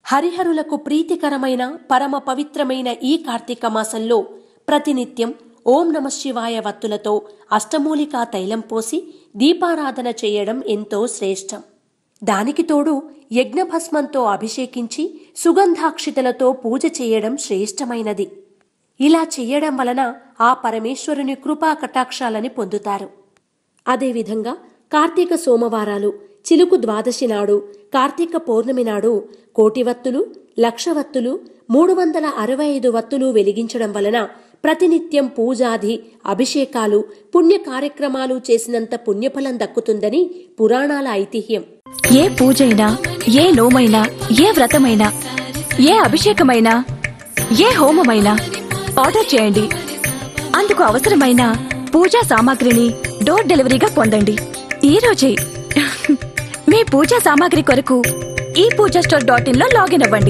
హరిహరులకు ప్రీతికరమైన పరమ పవిత్రమైన ఈ కార్తీక మాసంలో ప్రతినిత్యం ఓం నమ శివాయ వత్తులతో అష్టమూలికా తైలం పోసి దీపారాధన చేయడం ఎంతో శ్రేష్టం దానికి తోడు యజ్ఞభస్మంతో అభిషేకించి సుగంధాక్షితలతో పూజ చేయడం శ్రేష్టమైనది ఇలా చెయ్యడం వలన ఆ పరమేశ్వరుని కృపా కటాక్షాలని పొందుతారు అదేవిధంగా కార్తీక సోమవారాలు చిలుకు ద్వాదశి నాడు కార్తీక పౌర్ణమి నాడు కోటి వత్తులు లక్ష వత్తులు మూడు వందల అరవై ఐదు వత్తులు వెలిగించడం వలన ప్రతినిత్యం పూజాది అభిషేకాలు పుణ్య కార్యక్రమాలు చేసినంత పుణ్యఫలం దక్కుతుందని పురాణాల ఐతిహ్యం ఏ పూజైనా ఏ నోమైనా ఏ వ్రతమైనా ఏ అభిషేకమైనా ఏ హోమమైనా ఆర్డర్ చేయండి అందుకు అవసరమైన పూజా సామాగ్రిని డోర్ డెలివరీగా పొందండి ఈ రోజే మీ పూజా సామాగ్రి కొరకు ఈ పూజా స్టోర్ డాట్ ఇన్ లో లాగిన్ అవ్వండి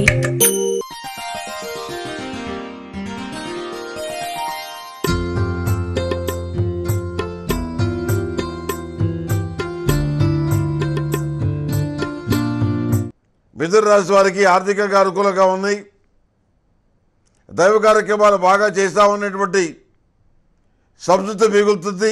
మిథున రాశి వారికి ఆర్థికంగా అనుకూలంగా ఉంది దైవ కార్యక్రమాలు బాగా చేస్తామన్నటువంటి సంతృప్తి మిగులుతుంది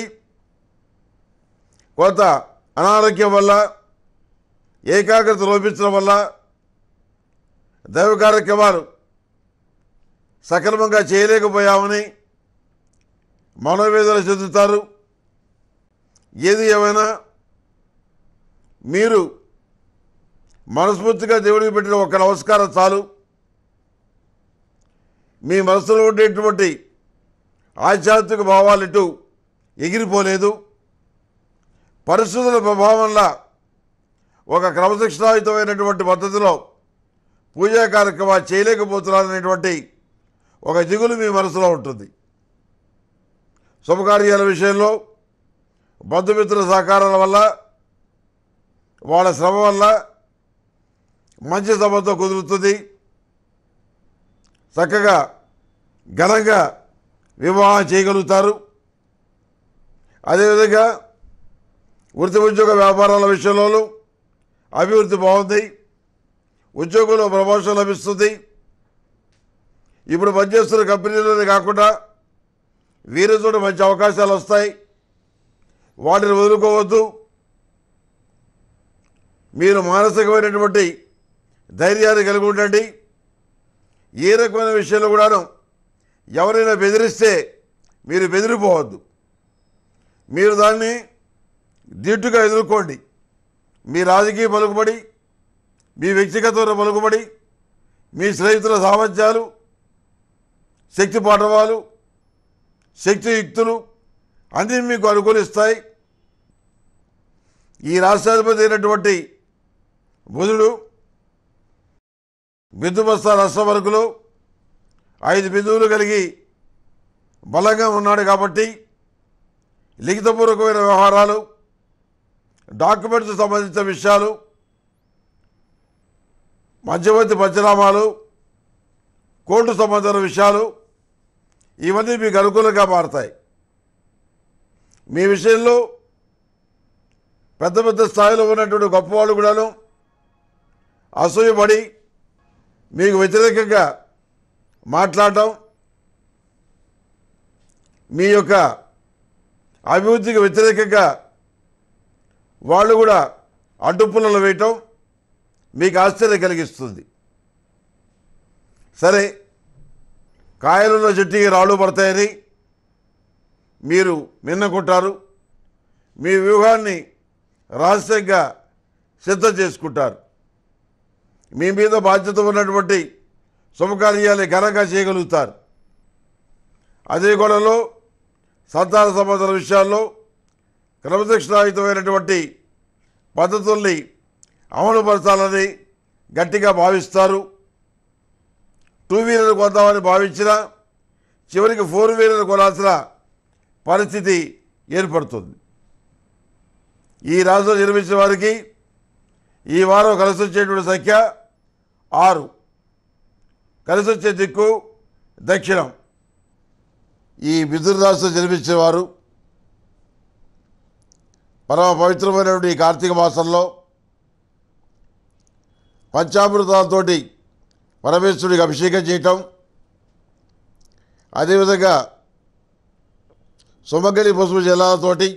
కొంత అనారోగ్యం వల్ల ఏకాగ్రత లోపించడం వల్ల దైవ కార్యక్రమాలు సక్రమంగా చేయలేకపోయామని మనోవేదన చెందుతారు ఏది ఏమైనా మీరు మనస్ఫూర్తిగా దేవుడికి పెట్టిన ఒక నమస్కారం చాలు మీ మనసులో ఉండేటువంటి ఆధ్యాత్మిక భావాలు ఇటు ఎగిరిపోలేదు పరిస్థితుల ప్రభావం వల్ల ఒక క్రమశిక్షణాయుతమైనటువంటి పద్ధతిలో పూజా కార్యక్రమాలు చేయలేకపోతున్నారనేటువంటి ఒక దిగులు మీ మనసులో ఉంటుంది శుభకార్యాల విషయంలో బంధుమిత్రుల సహకారాల వల్ల వాళ్ళ శ్రమ వల్ల మంచి సంబంధం కుదురుతుంది చక్కగా ఘనంగా వివాహం చేయగలుగుతారు అదేవిధంగా వృత్తి ఉద్యోగ వ్యాపారాల విషయంలోనూ అభివృద్ధి బాగుంది ఉద్యోగంలో ప్రమోషన్ లభిస్తుంది ఇప్పుడు పనిచేస్తున్న కంపెనీలోనే కాకుండా వేరే చోట మంచి అవకాశాలు వస్తాయి వాటిని వదులుకోవద్దు మీరు మానసికమైనటువంటి ధైర్యాన్ని కలిగి ఉండండి ఏ రకమైన విషయంలో కూడాను ఎవరైనా బెదిరిస్తే మీరు బెదిరిపోవద్దు మీరు దాన్ని దీటుగా ఎదుర్కోండి మీ రాజకీయ పలుకుబడి మీ వ్యక్తిగత పలుకుబడి మీ స్నేహితుల సామర్థ్యాలు శక్తి పాఠవాలు శక్తియుక్తులు అన్నీ మీకు అనుకూలిస్తాయి ఈ రాష్ట్రాధిపతి అయినటువంటి బుధుడు బిందుబస్తా రాష్ట్ర వరకులో ఐదు బిందువులు కలిగి బలంగా ఉన్నాడు కాబట్టి లిఖితపూర్వకమైన వ్యవహారాలు డాక్యుమెంట్స్ సంబంధించిన విషయాలు మధ్యవర్తి పంచనామాలు కోర్టు సంబంధించిన విషయాలు ఇవన్నీ మీకు అనుకూలంగా మారతాయి మీ విషయంలో పెద్ద పెద్ద స్థాయిలో ఉన్నటువంటి గొప్పవాళ్ళు కూడాను అసూయపడి మీకు వ్యతిరేకంగా మాట్లాడటం మీ యొక్క అభివృద్ధికి వ్యతిరేకంగా వాళ్ళు కూడా అడ్డుపుల్లలు వేయటం మీకు ఆశ్చర్యం కలిగిస్తుంది సరే కాయలున్న చెట్టుకి రాళ్ళు పడతాయని మీరు మిన్నకుంటారు మీ వ్యూహాన్ని రహస్యంగా సిద్ధం చేసుకుంటారు మీ మీద బాధ్యత ఉన్నటువంటి శుభకార్యాలు ఘనంగా చేయగలుగుతారు అదే గొడవలో సంతాన సంబంధాల విషయాల్లో క్రమశిక్షణాయుతమైనటువంటి పద్ధతుల్ని అమలుపరచాలని గట్టిగా భావిస్తారు టూ వీలర్ కొందామని భావించినా చివరికి ఫోర్ వీలర్ కొనాల్సిన పరిస్థితి ఏర్పడుతుంది ఈ రాశిలో జన్మించిన వారికి ఈ వారం కలిసి వచ్చేటువంటి సంఖ్య ఆరు కలిసి వచ్చే దిక్కు దక్షిణం ఈ మిథున రాశిలో జన్మించిన వారు పరమ పవిత్రమైనటువంటి ఈ కార్తీక మాసంలో పంచామృతాలతోటి పరమేశ్వరుడికి అభిషేకం చేయటం అదేవిధంగా సుమగలి పసుపు జలాలతోటి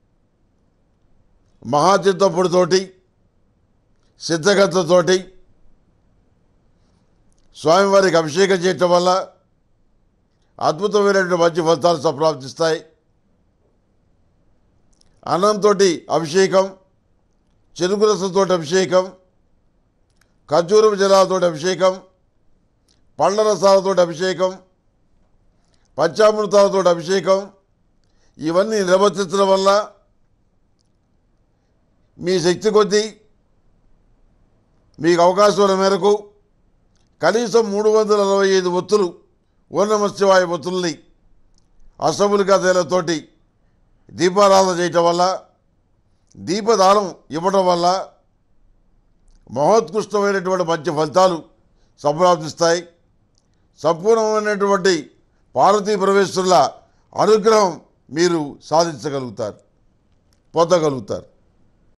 మహాచిత్తప్పుడితోటి సిద్ధగత్తతోటి స్వామివారికి అభిషేకం చేయటం వల్ల అద్భుతమైనటువంటి మంచి ఫలితాలు సంప్రాప్తిస్తాయి అన్నంతో అభిషేకం చెరుకు రసంతో అభిషేకం ఖర్జూరం జలాలతో అభిషేకం పళ్ళ రసాలతో అభిషేకం పంచామృతాలతో అభిషేకం ఇవన్నీ నిర్వర్తించడం వల్ల మీ శక్తి కొద్దీ మీకు అవకాశం ఉన్న మేరకు కనీసం మూడు వందల అరవై ఐదు ఒత్తులు ఓర్ణమశివాయ ఒత్తుల్ని అష్టములికా తేలతోటి దీపారాధన చేయటం వల్ల దీపదానం ఇవ్వడం వల్ల మహోత్కృష్టమైనటువంటి మంచి ఫలితాలు సంప్రాప్తిస్తాయి సంపూర్ణమైనటువంటి పార్వతీ పరమేశ్వరుల అనుగ్రహం మీరు సాధించగలుగుతారు పొందగలుగుతారు